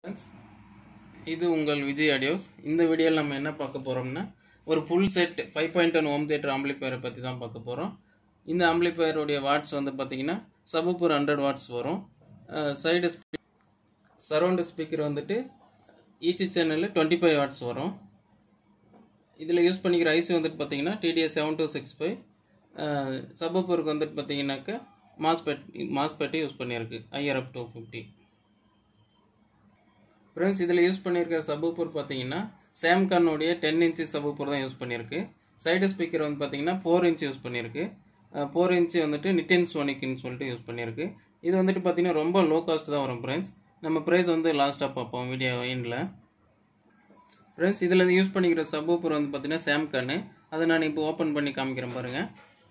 friends இது உங்கள் Vijay audios இந்த வீடியோவில் நம்ம என்ன பார்க்க போகிறோம்னா ஒரு full set five point one home theatre ஆம்பிளிஃபயரை பற்றி தான் பார்க்க போகிறோம் இந்த ஆம்பிளிஃபயருடைய வாட்ஸ் வந்து பார்த்தீங்கன்னா சபுப்பூர் ஹண்ட்ரட் வாட்ஸ் வரும் சைடு சரௌண்டு ஸ்பீக்கர் வந்துட்டு ஈச் சேனலில் டுவெண்ட்டி ஃபைவ் வாட்ஸ் வரும் இதில் யூஸ் பண்ணிக்கிற ஐசி வந்துட்டு பார்த்தீங்கன்னா DTS seven two six five சபுப்பூருக்கு வந்துட்டு பார்த்தீங்கன்னாக்கா மாஸ்பெட் மாஸ்பெட்டை யூஸ் பண்ணியிருக்கு ஐஆர்எஃப் டூ ஃபிஃப்டி ஃப்ரெண்ட்ஸ் இதில் யூஸ் பண்ணியிருக்கிற சபூப்பூர் பார்த்தீங்கன்னா சாம்கானுடைய டென் இன்ச்சு சபூப்பூர் தான் யூஸ் பண்ணியிருக்கு சைடு ஸ்பீக்கர் வந்து பார்த்தீங்கன்னா ஃபோர் இன்ச் யூஸ் பண்ணியிருக்கு ஃபோர் இன்ச்சு வந்துட்டு நிட்டின் சோனிக்னு சொல்லிட்டு யூஸ் பண்ணியிருக்கு இது வந்துட்டு பார்த்தீங்கன்னா ரொம்ப லோ காஸ்ட் தான் வரும் ஃப்ரெண்ட்ஸ் நம்ம ப்ரைஸ் வந்து லாஸ்ட்டாக பார்ப்போம் வீடியோ எண்டில் ஃப்ரெண்ட்ஸ் இதில் யூஸ் பண்ணிக்கிற சபூப்பூர் வந்து பார்த்தீங்கன்னா சாம்கானு அதை நான் இப்போ ஓப்பன் பண்ணி காமிக்கிறேன் பாருங்கள்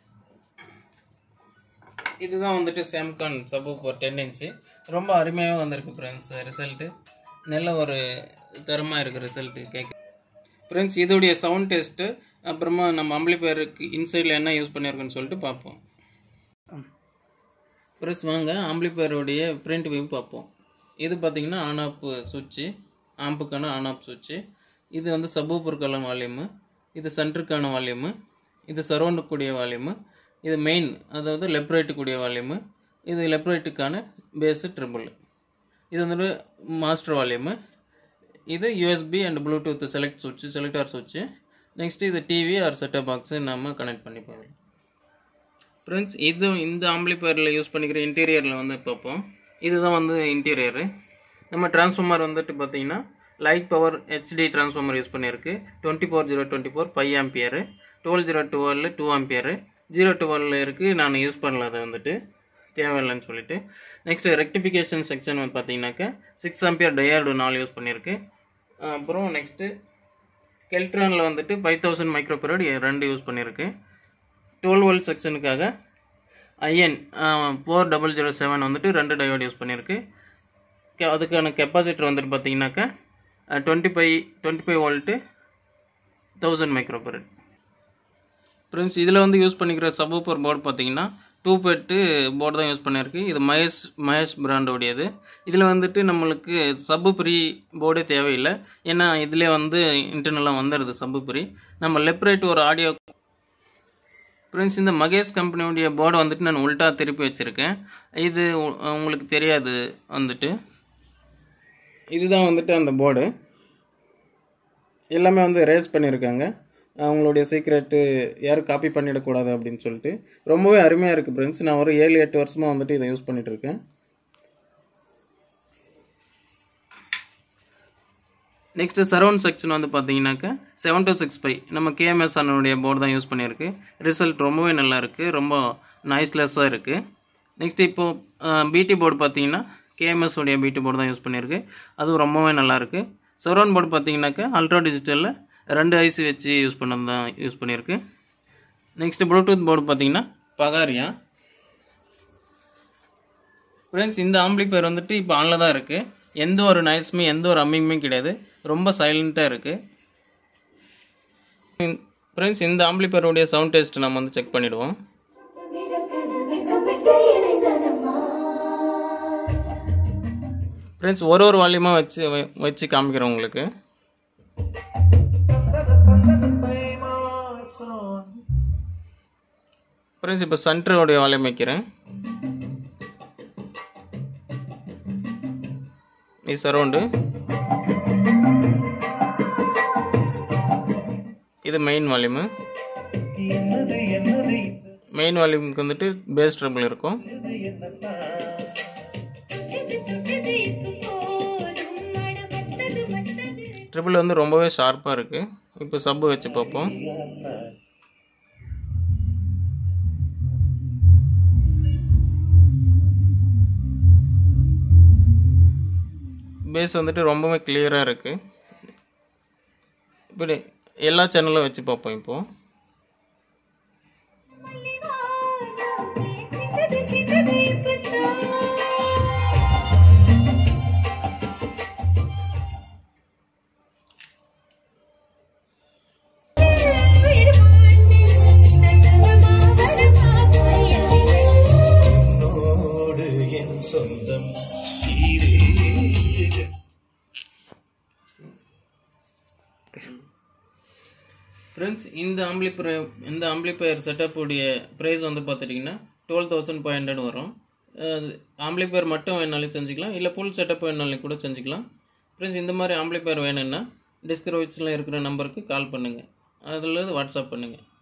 இதுதான் வந்துட்டு சாம்கான் சபூப்பர் டென் இன்ச்சு ரொம்ப அருமையாக வந்திருக்கு ஃப்ரெண்ட்ஸ் ரிசல்ட்டு நல்ல ஒரு தரமாக இருக்குது ரிசல்ட்டு கேட்க ஃப்ரெண்ட்ஸ் இதோடைய சவுண்ட் டெஸ்ட்டு அப்புறமா நம்ம அம்பிளிஃபயருக்கு இன்சைடில் என்ன யூஸ் பண்ணியிருக்குன்னு சொல்லிட்டு பார்ப்போம் ப்ரெஸ் வாங்க ஆம்பிளிஃபயருடைய பிரிண்ட் வியூ பார்ப்போம் இது பார்த்தீங்கன்னா ஆன் ஆஃப் சுவிட்சு ஆம்புக்கான ஆன் ஆஃப் சுவிட்சு இது வந்து சபூப்பருக்கான வால்யூமு இது சென்டருக்கான வால்யூமு இது சரௌண்டுக்கூடிய வால்யூமு இது மெயின் அதாவது லெஃப்ட் ரைட்டுக்குரிய வால்யூமு இது லெஃப்ட் ரைட்டுக்கான பேஸு ட்ரிபிள் இது வந்துட்டு மாஸ்டர் வால்யூமு இது யூஎஸ்பி அண்ட் ப்ளூடூத் செலக்ட் சுவிட்சு செலக்டார் சுவிட்சு நெக்ஸ்ட்டு இது டிவி ஆர் செட்டப் பாக்ஸு நம்ம கனெக்ட் பண்ணி போகலாம் ஃப்ரெண்ட்ஸ் இது இந்த ஆம்பிளிஃபயரில் யூஸ் பண்ணிக்கிற இன்டீரியரில் வந்து பார்ப்போம் இதுதான் வந்து இன்டீரியரு நம்ம டிரான்ஸ்ஃபார்மர் வந்துட்டு பார்த்தீங்கன்னா light power HD transformer use பண்ணியிருக்கு twenty four zero twenty four five ampere twelve zero twelve two ampere zero twelve இருக்குது நான் யூஸ் பண்ணல அதை வந்துட்டு தேவையில்லைன்னு சொல்லிட்டு நெக்ஸ்ட் ரெக்டிஃபிகேஷன் செக்ஷன் வந்து பார்த்தீங்கன்னாக்கா சிக்ஸ் ஆம்பியர் டயார்டு நாலு யூஸ் பண்ணியிருக்கு அப்புறம் நெக்ஸ்ட்டு கெல்ட்ரானில் வந்துட்டு ஃபைவ் தௌசண்ட் மைக்ரோ பீரியட் ரெண்டு யூஸ் பண்ணியிருக்கு டுவெல் வோல்ட் செக்ஷனுக்காக IN four double zero seven வந்துட்டு ரெண்டு டயோடு யூஸ் பண்ணியிருக்கு கே அதுக்கான கெப்பாசிட்டர் வந்துட்டு பார்த்தீங்கன்னாக்கா twenty five twenty five volt thousand micro farad friends இதில் வந்து யூஸ் பண்ணிக்கிற சபூப்பர் போர்டு பார்த்தீங்கன்னா டூ பெட்டு போர்டு தான் யூஸ் பண்ணியிருக்கு இது மகேஷ் மகேஷ் பிராண்டோடையது இதில் வந்துட்டு நம்மளுக்கு சப்பு ப்ரீ போர்டே தேவையில்லை ஏன்னா இதிலே வந்து இன்டர்னலாக வந்துடுது சப்பு ப்ரீ நம்ம லெஃப்ட் ரைட் ஒரு ஆடியோ ஃப்ரெண்ட்ஸ் இந்த மகேஷ் கம்பெனியுடைய போர்டை வந்துட்டு நான் உல்ட்டா திருப்பி வச்சுருக்கேன் இது உங்களுக்கு தெரியாது வந்துட்டு இதுதான் வந்துட்டு அந்த போர்டு எல்லாமே வந்து ரேஸ் பண்ணியிருக்காங்க அவங்களுடைய சீக்ரெட்டு யாரும் காப்பி பண்ணிடக்கூடாது அப்படின்னு சொல்லிட்டு ரொம்பவே அருமையாக இருக்குது ஃப்ரெண்ட்ஸ் நான் ஒரு ஏழு எட்டு வருஷமாக வந்துட்டு இதை யூஸ் பண்ணிகிட்ருக்கேன் நெக்ஸ்ட்டு சரௌண்ட் செக்ஷன் வந்து பார்த்தீங்கன்னாக்கா செவன் டூ சிக்ஸ் ஃபைவ் நம்ம கேஎம்எஸ் அண்ணனுடைய போர்டு தான் யூஸ் பண்ணியிருக்கு ரிசல்ட் ரொம்பவே நல்லா இருக்குது ரொம்ப நாய்ஸ்லெஸ்ஸாக இருக்குது நெக்ஸ்ட் இப்போது பிடி போர்டு பார்த்தீங்கன்னா கேஎம்எஸ் உடைய பிடி போர்டு தான் யூஸ் பண்ணியிருக்கு அதுவும் ரொம்பவே நல்லாயிருக்கு சரௌண்ட் போர்டு பார்த்தீங்கன்னாக்கா அல்ட்ரா டிஜிட்டலில் ரெண்டு ஐசி வச்சு யூஸ் பண்ணது தான் யூஸ் பண்ணியிருக்கு நெக்ஸ்ட்டு ப்ளூடூத் போர்டு பார்த்தீங்கன்னா பகாரியா ஃப்ரெண்ட்ஸ் இந்த ஆம்பிளிஃபயர் வந்துட்டு இப்போ ஆனில் தான் இருக்குது எந்த ஒரு நாய்ஸுமே எந்த ஒரு அம்மிங்குமே கிடையாது ரொம்ப சைலண்ட்டாக இருக்குது ஃப்ரெண்ட்ஸ் இந்த ஆம்பிளிஃபயருடைய சவுண்ட் டெஸ்ட் நம்ம வந்து செக் பண்ணிவிடுவோம் ஃப்ரெண்ட்ஸ் ஒரு ஒரு வால்யூமாக வச்சு வச்சு காமிக்கிறேன் உங்களுக்கு ஃப்ரெண்ட்ஸ் இப்போ சென்டரோடைய வால்யூம் வைக்கிறேன் இது சரௌண்டு இது மெயின் வால்யூமு மெயின் வால்யூமுக்கு வந்துட்டு பேஸ் ட்ரபிள் இருக்கும் ட்ரிபிள் வந்து ரொம்பவே ஷார்ப்பாக இருக்குது இப்போ சப்பு வச்சு பார்ப்போம் பேஸ் வந்துட்டு ரொம்பவே கிளியராக இருக்குது இப்படி எல்லா சேனலும் வச்சு பார்ப்போம் இப்போது ஃப்ரெண்ட்ஸ் இந்த ஆம்பிளிஃபை இந்த ஆம்பிளிஃபையர் செட்டப் உடைய ப்ரைஸ் வந்து பார்த்துட்டிங்கன்னா டுவெல் தௌசண்ட் ஃபைவ் ஹண்ட்ரட் வரும் ஆம்பிளிஃபையர் மட்டும் வேணாலும் செஞ்சுக்கலாம் இல்லை ஃபுல் செட்டப் வேணாலும் கூட செஞ்சுக்கலாம் ஃப்ரெண்ட்ஸ் இந்த மாதிரி ஆம்பிளிஃபையர் வேணும்னா டிஸ்கிரிப்ஷனில் இருக்கிற நம்பருக்கு கால் பண்ணுங்கள் அதில் வாட்ஸ்அப் பண்ணுங்கள்